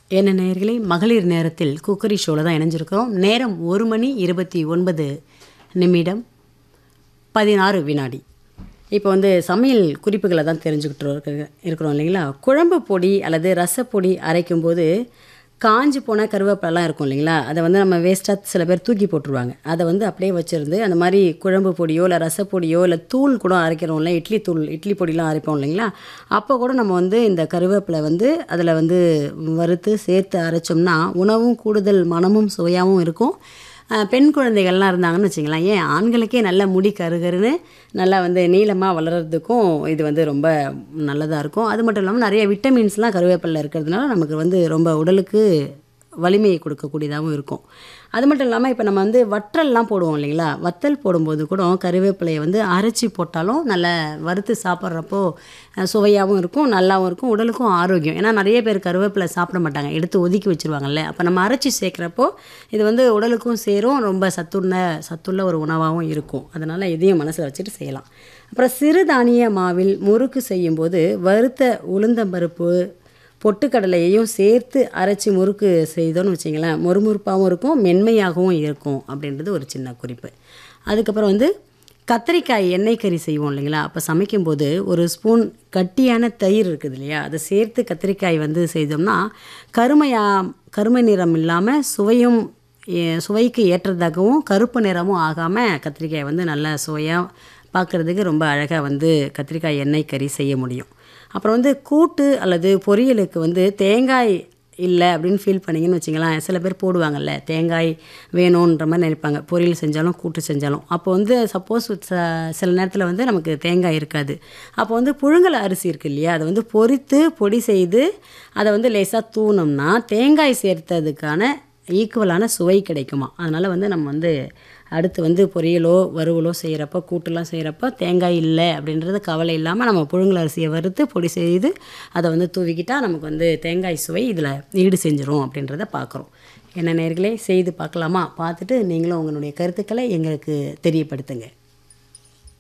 என்ன நேயர்களே மகளிர் நேரத்தில் குக்கரி ஷோவில் தான் இணைஞ்சிருக்கிறோம் நேரம் ஒரு மணி இருபத்தி ஒன்பது நிமிடம் பதினாறு வினாடி இப்போ வந்து சமையல் குறிப்புகளை தான் தெரிஞ்சுக்கிட்டு இருக்க- இருக்கிறோம் இல்லைங்களா குழம்பு பொடி அல்லது ரசப்பொடி அரைக்கும் போது காஞ்சி போன கருவேப்பிலலாம் இருக்கும் இல்லைங்களா அதை வந்து நம்ம வேஸ்ட்டாக சில பேர் தூக்கி போட்டுருவாங்க அதை வந்து அப்படியே வச்சுருந்து அந்த மாதிரி குழம்பு பொடியோ இல்லை ரசப்பொடியோ இல்லை தூள் கூட அரைக்கிறோம்ல இட்லி தூள் இட்லி பொடிலாம் அரைப்போம் இல்லைங்களா அப்போ கூட நம்ம வந்து இந்த கருவேப்பிலை வந்து அதில் வந்து வறுத்து சேர்த்து அரைச்சோம்னா உணவும் கூடுதல் மனமும் சுவையாகவும் இருக்கும் அஹ் பெண் குழந்தைகள்லாம் இருந்தாங்கன்னு வச்சுங்களேன் ஏன் ஆண்களுக்கே நல்ல முடி கருகருன்னு நல்லா வந்து நீளமாக வளர்கிறதுக்கும் இது வந்து ரொம்ப நல்லதாக இருக்கும் அது மட்டும் இல்லாமல் நிறைய விட்டமின்ஸ்லாம் கருவேப்பிலையில் இருக்கிறதுனால நமக்கு வந்து ரொம்ப உடலுக்கு வலிமையை கொடுக்கக்கூடியதாகவும் இருக்கும் அது மட்டும் இல்லாமல் இப்போ நம்ம வந்து வற்றல்லாம் போடுவோம் இல்லைங்களா வத்தல் போடும்போது கூட கருவேப்பிலையை வந்து அரைச்சி போட்டாலும் நல்ல வறுத்து சாப்பிட்றப்போ அஹ், சுவையாகவும் இருக்கும் நல்லாவும் இருக்கும் உடலுக்கும் ஆரோக்கியம் ஏன்னா நிறைய பேர் கருவேப்பிலை சாப்பிட மாட்டாங்க எடுத்து ஒதுக்கி வச்சிருவாங்கல்ல அப்போ நம்ம அரைச்சி சேர்க்குறப்போ இது வந்து உடலுக்கும் சேரும் ரொம்ப சத்துள்ள சத்துள்ள ஒரு உணவாகவும் இருக்கும் அதனால் இதையும் மனசில் வச்சுட்டு செய்யலாம் அப்புறம் சிறுதானிய மாவில் முறுக்கு செய்யும்போது வறுத்த உளுந்தம்பருப்பு பொட்டுக்கடலையையும் சேர்த்து அரைச்சி முறுக்கு செய்தோன்னு வச்சிங்களேன் மொறுமொறுப்பாகவும் இருக்கும் மென்மையாகவும் இருக்கும் அப்படின்றது ஒரு சின்ன குறிப்பு அதுக்கப்புறம் வந்து கத்திரிக்காய் எண்ணெய் கறி செய்வோம் இல்லைங்களா அப்போ சமைக்கும்போது ஒரு ஸ்பூன் கட்டியான தயிர் இருக்குது இல்லையா அதை சேர்த்து கத்திரிக்காய் வந்து செய்தோம்னா கருமையா கருமை நிறம் இல்லாமல் சுவையும் ஏ- சுவைக்கு ஏற்றதாகவும் கருப்பு நிறமும் ஆகாமல் கத்திரிக்காய் வந்து நல்ல சுவையாக பார்க்குறதுக்கு ரொம்ப அழகாக வந்து கத்திரிக்காய் எண்ணெய் கறி செய்ய முடியும் அப்புறம் வந்து கூட்டு அல்லது பொரியலுக்கு வந்து தேங்காய் இல்லை அப்படின்னு ஃபீல் பண்ணிங்கன்னு வச்சிங்களேன் சில பேர் போடுவாங்கல்ல தேங்காய் வேணுன்ற மாதிரி நினைப்பாங்க பொரியல் செஞ்சாலும் கூட்டு செஞ்சாலும் அப்போ வந்து சப்போஸ் சில நேரத்தில் வந்து நமக்கு தேங்காய் இருக்காது அப்போ வந்து புழுங்கல் அரிசி இருக்கு இல்லையா அதை வந்து பொரித்து பொடி செய்து அதை வந்து லேசாக தூணோம்னா தேங்காய் சேர்த்ததுக்கான ஈக்குவலான சுவை கிடைக்குமா அதனால் வந்து நம்ம வந்து அடுத்து வந்து பொரியலோ வறுவலோ செய்கிறப்ப கூட்டுலாம் செய்கிறப்ப தேங்காய் இல்லை அப்படின்றது கவலை இல்லாமல் நம்ம புழுங்கல் அரிசியை வறுத்து பொடி செய்து அதை வந்து தூவிக்கிட்டால் நமக்கு வந்து தேங்காய் சுவை இதில் ஈடு செஞ்சிரும் அப்படின்றத பார்க்குறோம் என்ன நேர்களே செய்து பார்க்கலாமா பார்த்துட்டு நீங்களும் உங்களுடைய கருத்துக்களை எங்களுக்கு தெரியப்படுத்துங்க